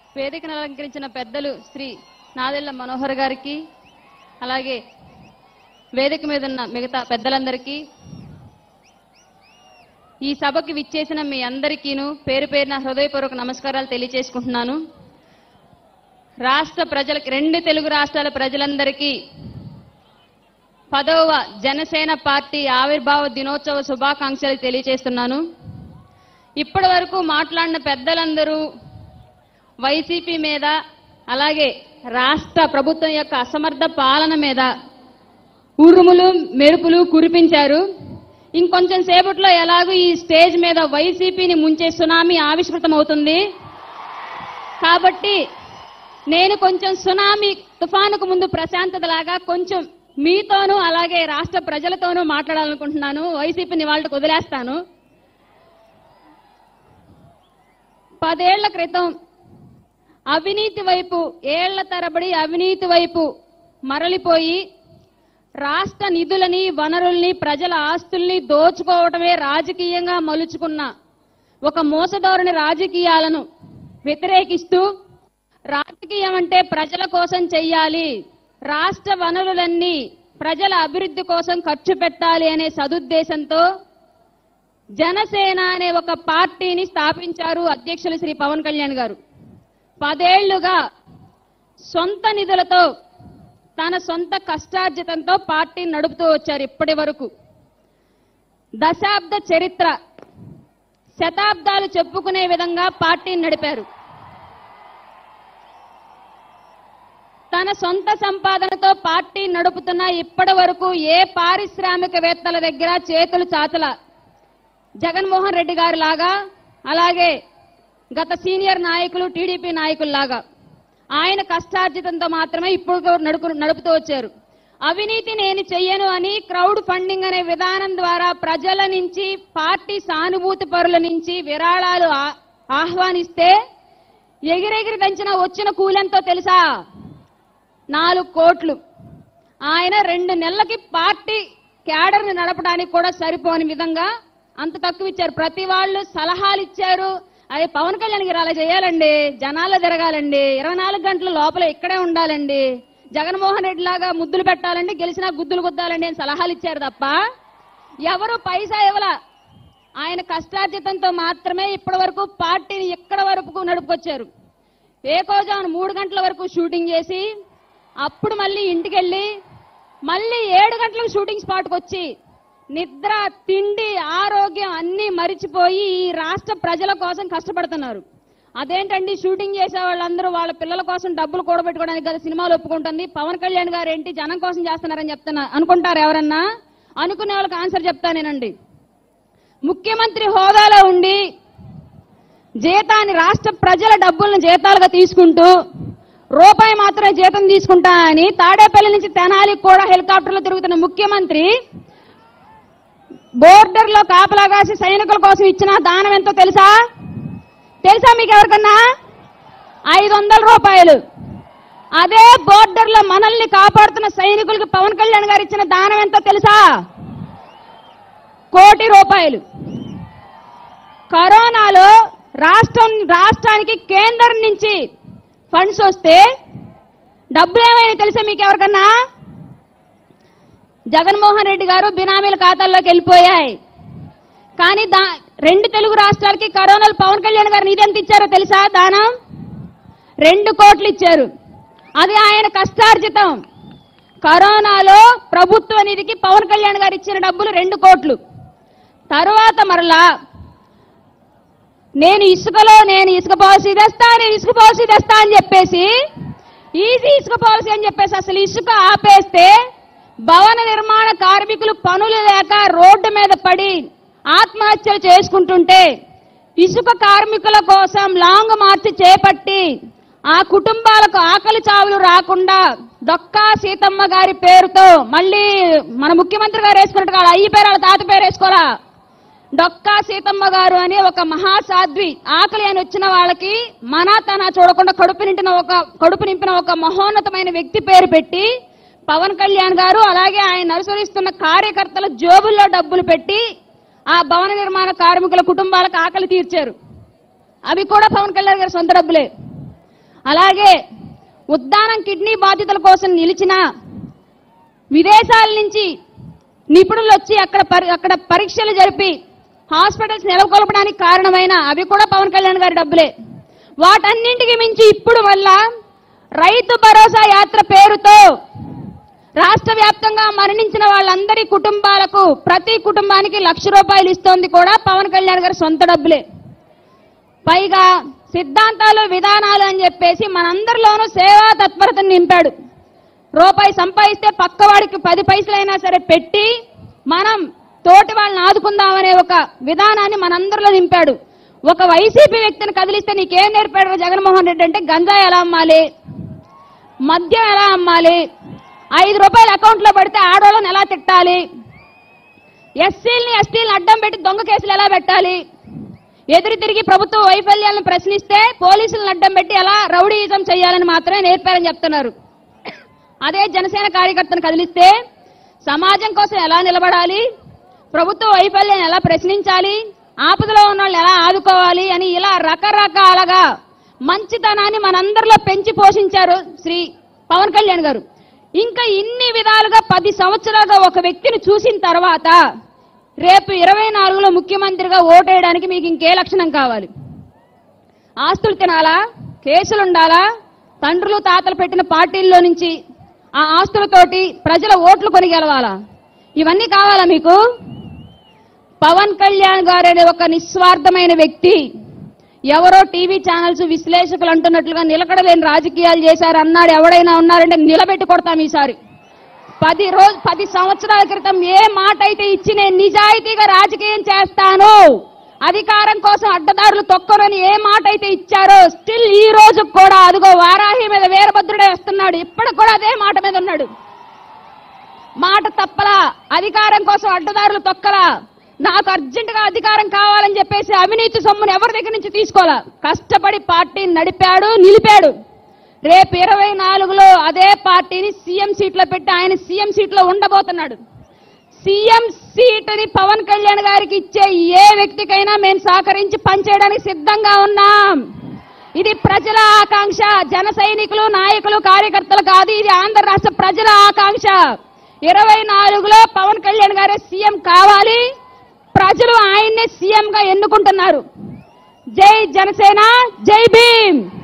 వేదికను అలంకరించిన పెద్దలు శ్రీ నాదెళ్ల మనోహర్ గారికి అలాగే వేదిక మీద ఉన్న మిగతా పెద్దలందరికీ ఈ సభకి విచ్చేసిన మీ అందరికీను పేరు పేరున హృదయపూర్వక నమస్కారాలు తెలియజేసుకుంటున్నాను రాష్ట్ర ప్రజలకి రెండు తెలుగు రాష్ట్రాల ప్రజలందరికీ పదవ జనసేన పార్టీ ఆవిర్భావ దినోత్సవ శుభాకాంక్షలు తెలియజేస్తున్నాను ఇప్పటి వరకు మాట్లాడిన పెద్దలందరూ వైసీపీ మీద అలాగే రాష్ట్ర ప్రభుత్వం యొక్క అసమర్థ పాలన మీద ఉరుములు మెరుపులు కురిపించారు ఇంకొంచెం సేపట్లో ఎలాగో ఈ స్టేజ్ మీద వైసీపీని ముంచే సునామీ ఆవిష్కృతం అవుతుంది కాబట్టి నేను కొంచెం సునామీ తుఫానుకు ముందు ప్రశాంతత లాగా కొంచెం మీతోనూ అలాగే రాష్ట్ర ప్రజలతోనూ మాట్లాడాలనుకుంటున్నాను వైసీపీని వాళ్ళకి వదిలేస్తాను పదేళ్ల క్రితం అవినీతి వైపు ఏళ్ల తరబడి అవినీతి వైపు మరలిపోయి రాష్ట్ర నిధులని వనరుల్ని ప్రజల ఆస్తుల్ని దోచుకోవటమే రాజకీయంగా మలుచుకున్న ఒక మోసధోరణి రాజకీయాలను వ్యతిరేకిస్తూ రాజకీయం అంటే ప్రజల కోసం చెయ్యాలి రాష్ట్ర వనరులన్నీ ప్రజల అభివృద్ధి కోసం ఖర్చు పెట్టాలి అనే సదుద్దేశంతో జనసేన అనే ఒక పార్టీని స్థాపించారు అధ్యక్షులు శ్రీ పవన్ కళ్యాణ్ గారు పదేళ్లుగా సొంత నిధులతో తన సొంత కష్టార్జితంతో పార్టీని నడుపుతూ వచ్చారు ఇప్పటి వరకు దశాబ్ద చరిత్ర శతాబ్దాలు చెప్పుకునే విధంగా పార్టీని నడిపారు తన సొంత సంపాదనతో పార్టీ నడుపుతున్న ఇప్పటి వరకు ఏ పారిశ్రామికవేత్తల దగ్గర చేతులు చాచల జగన్మోహన్ రెడ్డి గారి లాగా అలాగే గత సీనియర్ నాయకులు టీడీపీ నాయకుల్లాగా ఆయన కష్టార్జితంతో మాత్రమే ఇప్పుడు నడుపు నడుపుతూ వచ్చారు అవినీతి నేను చెయ్యను అని క్రౌడ్ ఫండింగ్ అనే విధానం ద్వారా ప్రజల నుంచి పార్టీ సానుభూతి పరుల నుంచి విరాళాలు ఆ- ఆహ్వానిస్తే ఎగిరెగిరి దంచిన వచ్చిన కూలెంతో తెలుసా నాలుగు కోట్లు ఆయన రెండు నెలలకి పార్టీ క్యాడర్ని నడపడానికి కూడా సరిపోని విధంగా అంత తక్కువ ఇచ్చారు ప్రతి వాళ్ళు సలహాలు ఇచ్చారు అదే పవన్ కళ్యాణ్ గారు అలా చేయాలండి జనాల్లో తిరగాలండి ఇరవై నాలుగు గంటల లోపల ఇక్కడే ఉండాలండి జగన్మోహన్ రెడ్డి లాగా ముద్దులు పెట్టాలండి గెలిచినా గుద్దులు గుద్దాలండి అని సలహాలు ఇచ్చారు తప్ప ఎవరు పైసా ఇవ్వాల ఆయన కష్టార్జితంతో మాత్రమే ఇప్పటి వరకు పార్టీని ఇక్కడ వరకు నడుపుకొచ్చారు ఏకోజాను మూడు గంటల వరకు షూటింగ్ చేసి అప్పుడు మళ్ళీ ఇంటికి వెళ్ళి మళ్ళీ ఏడు గంటలకు షూటింగ్ స్పాట్కి వచ్చి నిద్ర తిండి ఆరోగ్యం అన్నీ మరిచిపోయి ఈ రాష్ట్ర ప్రజల కోసం కష్టపడుతున్నారు అదేంటండి షూటింగ్ చేసే వాళ్ళందరూ వాళ్ళ పిల్లల కోసం డబ్బులు కూడబెట్టుకోవడానికి కదా సినిమాలు ఒప్పుకుంటుంది పవన్ కళ్యాణ్ గారు ఏంటి జనం కోసం చేస్తున్నారని చెప్తున్నా అనుకుంటారు ఎవరన్నా అనుకునే వాళ్ళకి ఆన్సర్ చెప్తానేనండి ముఖ్యమంత్రి హోదాలో ఉండి జీతాన్ని రాష్ట్ర ప్రజల డబ్బులను జీతాలుగా తీసుకుంటూ రూపాయి మాత్రమే జీతం తీసుకుంటా అని తాడేపల్లి నుంచి తెనాలికి కూడా హెలికాప్టర్లో తిరుగుతున్న ముఖ్యమంత్రి బోర్డర్ లో కాపలా కాసి సైనికుల కోసం ఇచ్చిన దానం ఎంతో తెలుసా తెలుసా మీకు ఎవరికన్నా ఐదు వందల రూపాయలు అదే బోర్డర్ లో మనల్ని కాపాడుతున్న సైనికులకు పవన్ కళ్యాణ్ గారు ఇచ్చిన దానం ఎంతో తెలుసా కోటి రూపాయలు కరోనాలో రాష్ట్రం రాష్ట్రానికి కేంద్రం నుంచి ఫండ్స్ వస్తే డబ్బులు ఏమైనా తెలుసా మీకు ఎవరికన్నా జగన్మోహన్ రెడ్డి గారు బినామీల ఖాతాల్లోకి వెళ్ళిపోయాయి కానీ దా రెండు తెలుగు రాష్ట్రాలకి కరోనాలు పవన్ కళ్యాణ్ గారు నిధి ఎంత ఇచ్చారో తెలుసా దానం రెండు కోట్లు ఇచ్చారు అది ఆయన కష్టార్జితం కరోనాలో ప్రభుత్వ నిధికి పవన్ కళ్యాణ్ గారు ఇచ్చిన డబ్బులు రెండు కోట్లు తరువాత మరలా నేను ఇసుకలో నేను ఇసుక పాలసీ తెస్తా నేను ఇసుక పాలసీ తెస్తా అని చెప్పేసి ఈజీ ఇసుక పాలసీ అని చెప్పేసి అసలు ఇసుక ఆపేస్తే భవన నిర్మాణ కార్మికులు పనులు లేక రోడ్డు మీద పడి ఆత్మహత్యలు చేసుకుంటుంటే ఇసుక కార్మికుల కోసం లాంగ్ మార్చ్ చేపట్టి ఆ కుటుంబాలకు ఆకలి చావులు రాకుండా దొక్కా సీతమ్మ గారి పేరుతో మళ్ళీ మన ముఖ్యమంత్రి గారు వేసుకున్నట్టు కాదు అయ్యి పేరు వాళ్ళ తాత పేరు వేసుకోరా డొక్కా సీతమ్మ గారు అని ఒక మహాసాధ్వి ఆకలి అని వచ్చిన వాళ్ళకి మన తన చూడకుండా కడుపు నింపిన ఒక కడుపు నింపిన ఒక మహోన్నతమైన వ్యక్తి పేరు పెట్టి పవన్ కళ్యాణ్ గారు అలాగే ఆయన అనుసరిస్తున్న కార్యకర్తల జోబుల్లో డబ్బులు పెట్టి ఆ భవన నిర్మాణ కార్మికుల కుటుంబాలకు ఆకలి తీర్చారు అవి కూడా పవన్ కళ్యాణ్ గారి సొంత డబ్బులే అలాగే ఉద్దానం కిడ్నీ బాధితుల కోసం నిలిచిన విదేశాల నుంచి నిపుణులు వచ్చి అక్కడ పరి- అక్కడ పరీక్షలు జరిపి హాస్పిటల్స్ నెలకొల్పడానికి కారణమైన అవి కూడా పవన్ కళ్యాణ్ గారి డబ్బులే వాటన్నింటికి మించి ఇప్పుడు వల్ల రైతు భరోసా యాత్ర పేరుతో రాష్ట్ర వ్యాప్తంగా మరణించిన వాళ్ళందరి కుటుంబాలకు ప్రతి కుటుంబానికి లక్ష రూపాయలు ఇస్తోంది కూడా పవన్ కళ్యాణ్ గారి సొంత డబ్బులే పైగా సిద్ధాంతాలు విధానాలు అని చెప్పేసి మనందరిలోనూ సేవా తత్పరతను నింపాడు రూపాయి సంపాదిస్తే పక్కవాడికి పది పైసలైనా సరే పెట్టి మనం తోటి వాళ్ళని ఆదుకుందామనే ఒక విధానాన్ని మనందరిలో నింపాడు ఒక వైసీపీ వ్యక్తిని కదిలిస్తే నీకేం నేర్పాడు జగన్మోహన్ రెడ్డి అంటే గంజాయి ఎలా అమ్మాలి మద్యం ఎలా అమ్మాలి ఐదు రూపాయలు అకౌంట్లో పడితే ఆడవాళ్ళని ఎలా తిట్టాలి ఎస్సీల్ని ఎస్టీలను అడ్డం పెట్టి దొంగ కేసులు ఎలా పెట్టాలి ఎదురు తిరిగి ప్రభుత్వ వైఫల్యాలను ప్రశ్నిస్తే పోలీసులను అడ్డం పెట్టి ఎలా రౌడీయిజం చేయాలని మాత్రమే నేర్పారని చెప్తున్నారు అదే జనసేన కార్యకర్తను కదిలిస్తే సమాజం కోసం ఎలా నిలబడాలి ప్రభుత్వ వైఫల్యాన్ని ఎలా ప్రశ్నించాలి ఆపదలో ఉన్న వాళ్ళని ఎలా ఆదుకోవాలి అని ఇలా రకరకాలుగా మంచితనాన్ని మనందరిలో పెంచి పోషించారు శ్రీ పవన్ కళ్యాణ్ గారు ఇంకా ఇన్ని విధాలుగా పది సంవత్సరాలుగా ఒక వ్యక్తిని చూసిన తర్వాత రేపు ఇరవై నాలుగులో ముఖ్యమంత్రిగా ఓటేయడానికి మీకు ఇంకే లక్షణం కావాలి ఆస్తులు తినాలా కేసులు ఉండాలా తండ్రులు తాతలు పెట్టిన పార్టీల్లో నుంచి ఆ ఆస్తులతోటి ప్రజల ఓట్లు కొని గెలవాలా ఇవన్నీ కావాలా మీకు పవన్ కళ్యాణ్ గారు అనే ఒక నిస్వార్థమైన వ్యక్తి ఎవరో టీవీ ఛానల్స్ విశ్లేషకులు అంటున్నట్లుగా నిలకడలేని రాజకీయాలు చేశారు అన్నాడు ఎవడైనా ఉన్నారంటే నిలబెట్టి కొడతాం ఈసారి పది రోజు పది సంవత్సరాల క్రితం ఏ మాట అయితే ఇచ్చి నేను నిజాయితీగా రాజకీయం చేస్తాను అధికారం కోసం అడ్డదారులు తొక్కరని ఏ మాట అయితే ఇచ్చారో స్టిల్ ఈ రోజు కూడా అదిగో వారాహి మీద వీరభద్రుడే వస్తున్నాడు ఇప్పటికి కూడా అదే మాట మీద ఉన్నాడు మాట తప్పలా అధికారం కోసం అడ్డదారులు తొక్కలా నాకు అర్జెంట్ గా అధికారం కావాలని చెప్పేసి అవినీతి సొమ్మును ఎవరి దగ్గర నుంచి తీసుకోవాలా కష్టపడి పార్టీని నడిపాడు నిలిపాడు రేపు ఇరవై నాలుగులో అదే పార్టీని సీఎం సీట్లో పెట్టి ఆయన సీఎం సీట్లో ఉండబోతున్నాడు సీఎం సీటుని పవన్ కళ్యాణ్ గారికి ఇచ్చే ఏ వ్యక్తికైనా మేము సహకరించి పనిచేయడానికి సిద్ధంగా ఉన్నాం ఇది ప్రజల ఆకాంక్ష జన సైనికులు నాయకులు కార్యకర్తలు కాదు ఇది ఆంధ్ర రాష్ట్ర ప్రజల ఆకాంక్ష ఇరవై నాలుగులో పవన్ కళ్యాణ్ గారే సీఎం కావాలి ప్రజలు ఆయన్నే సీఎం గా ఎన్నుకుంటున్నారు జై జనసేన జై భీమ్